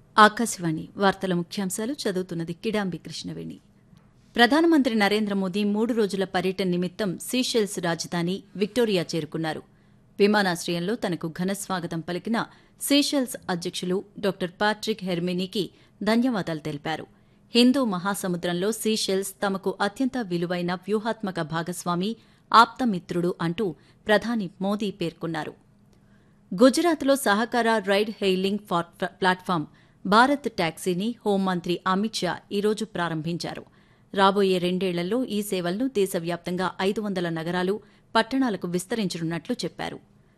ఆకాశవాణి వార్తల ముఖ్యాంశాలు చదువుతున్నది కిడాంబి కృష్ణవేణి ప్రధానమంత్రి నరేంద్ర మోదీ మూడు రోజుల పర్యటన నిమిత్తం సీషెల్స్ రాజధాని విక్టోరియా చేరుకున్నారు విమానాశ్రయంలో తనకు ఘన స్వాగతం పలికిన సీషెల్స్ అధ్యక్షులు డాక్టర్ పాట్రిక్ హెర్మినీకి ధన్యవాదాలు తెలిపారు హిందూ మహాసముద్రంలో సీషెల్స్ తమకు అత్యంత విలువైన వ్యూహాత్మక భాగస్వామి ఆప్తమిత్రుడు అంటూ ప్రధాని మోదీ పేర్కొన్నారు గుజరాత్లో సహకార రైడ్ హెయిలింగ్ ప్లాట్ఫామ్ భారత్ ట్యాక్సీని హోంమంత్రి అమిత్ షా ఈరోజు ప్రారంభించారు రాబోయే రెండేళ్లలో ఈ సేవలను దేశవ్యాప్తంగా ఐదు వందల నగరాలు పట్టణాలకు విస్తరించనున్నట్లు చెప్పారు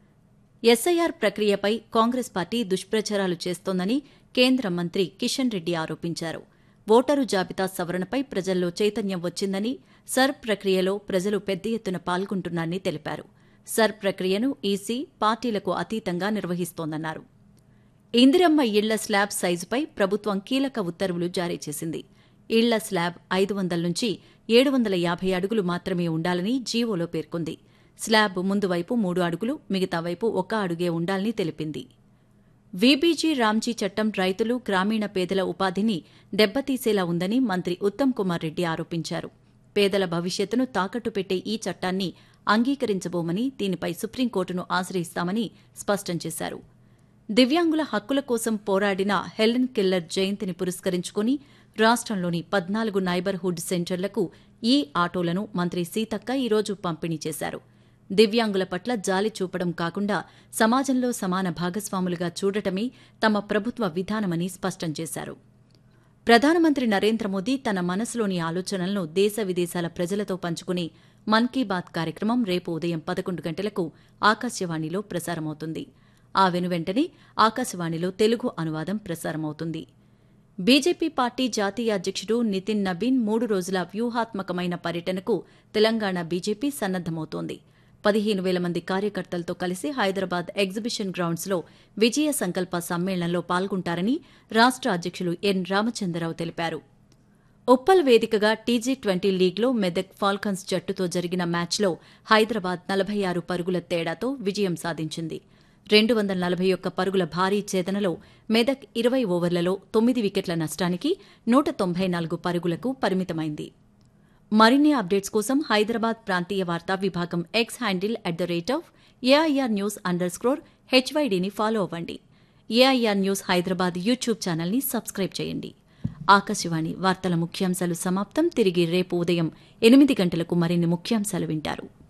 ఎస్ఐఆర్ ప్రక్రియపై కాంగ్రెస్ పార్టీ దుష్ప్రచారాలు చేస్తోందని కేంద్ర మంత్రి కిషన్ రెడ్డి ఆరోపించారు ఓటరు జాబితా సవరణపై ప్రజల్లో చైతన్యం వచ్చిందని సర్ ప్రక్రియలో ప్రజలు పెద్ద ఎత్తున పాల్గొంటున్నారని తెలిపారు సర్ ప్రక్రియను ఈసీ పార్టీలకు అతీతంగా నిర్వహిస్తోందన్నారు ఇందిరమ్మ ఇళ్ల స్లాబ్ సైజుపై ప్రభుత్వం కీలక ఉత్తర్వులు జారీ చేసింది ఇళ్ల స్లాబ్ ఐదు వందల నుంచి ఏడు వందల యాభై అడుగులు మాత్రమే ఉండాలని జీవోలో పేర్కొంది స్లాబ్ ముందు వైపు మూడు అడుగులు మిగతా వైపు ఒక్క అడుగే ఉండాలని తెలిపింది వీబీజీ రామ్జీ చట్టం రైతులు గ్రామీణ పేదల ఉపాధిని దెబ్బతీసేలా ఉందని మంత్రి ఉత్తమ్ కుమార్ రెడ్డి ఆరోపించారు పేదల భవిష్యత్తును తాకట్టు పెట్టే ఈ చట్టాన్ని అంగీకరించబోమని దీనిపై సుప్రీంకోర్టును ఆశ్రయిస్తామని స్పష్టం చేశారు దివ్యాంగుల హక్కుల కోసం పోరాడిన హెలెన్ కిల్లర్ జయంతిని పురస్కరించుకుని రాష్టంలోని పద్నాలుగు నైబర్హుడ్ సెంటర్లకు ఈ ఆటోలను మంత్రి సీతక్క ఈరోజు పంపిణీ చేశారు దివ్యాంగుల పట్ల జాలి చూపడం కాకుండా సమాజంలో సమాన భాగస్వాములుగా చూడటమే తమ ప్రభుత్వ విధానమని స్పష్టం చేశారు ప్రధానమంత్రి నరేంద్ర మోదీ తన మనసులోని ఆలోచనలను దేశ విదేశాల ప్రజలతో పంచుకునే మన్ కీ బాత్ కార్యక్రమం రేపు ఉదయం పదకొండు గంటలకు ఆకాశవాణిలో ప్రసారమవుతుంది ఆ వెనువెంటనే ఆకాశవాణిలో తెలుగు అనువాదం ప్రసారమవుతుంది బీజేపీ పార్టీ జాతీయ అధ్యక్షుడు నితిన్ నబీన్ మూడు రోజుల వ్యూహాత్మకమైన పర్యటనకు తెలంగాణ బీజేపీ సన్నద్దమవుతోంది పదిహేను వేల మంది కార్యకర్తలతో కలిసి హైదరాబాద్ ఎగ్జిబిషన్ గ్రౌండ్స్లో విజయ సంకల్ప సమ్మేళనంలో పాల్గొంటారని రాష్ట అధ్యక్షులు ఎన్ రామచంద్రరావు తెలిపారు ఉప్పల్ వేదికగా టీజీ ట్వంటీ లీగ్లో మెదక్ ఫాల్కన్స్ జట్టుతో జరిగిన మ్యాచ్లో హైదరాబాద్ నలభై ఆరు పరుగుల తేడాతో విజయం సాధించింది రెండు వందల నలభై ఒక్క పరుగుల భారీ ఛేదనలో మెదక్ ఇరవై ఓవర్లలో తొమ్మిది వికెట్ల నష్టానికి నూట తొంభై నాలుగు పరుగులకు పరిమితమైంది మరిన్ని అప్డేట్స్ కోసం హైదరాబాద్ ప్రాంతీయ వార్తా విభాగం X handle at the rate of AIR news under score హెచ్వైడీని ఫాలో అవ్వండి ఏఐఆర్ న్యూస్ హైదరాబాద్ యూట్యూబ్ ఛానల్ని సబ్స్క్రైబ్ చేయండి ఆకాశవాణి వార్తల ముఖ్యాంశాలు సమాప్తం తిరిగి రేపు ఉదయం ఎనిమిది గంటలకు మరిన్ని ముఖ్యాంశాలు వింటారు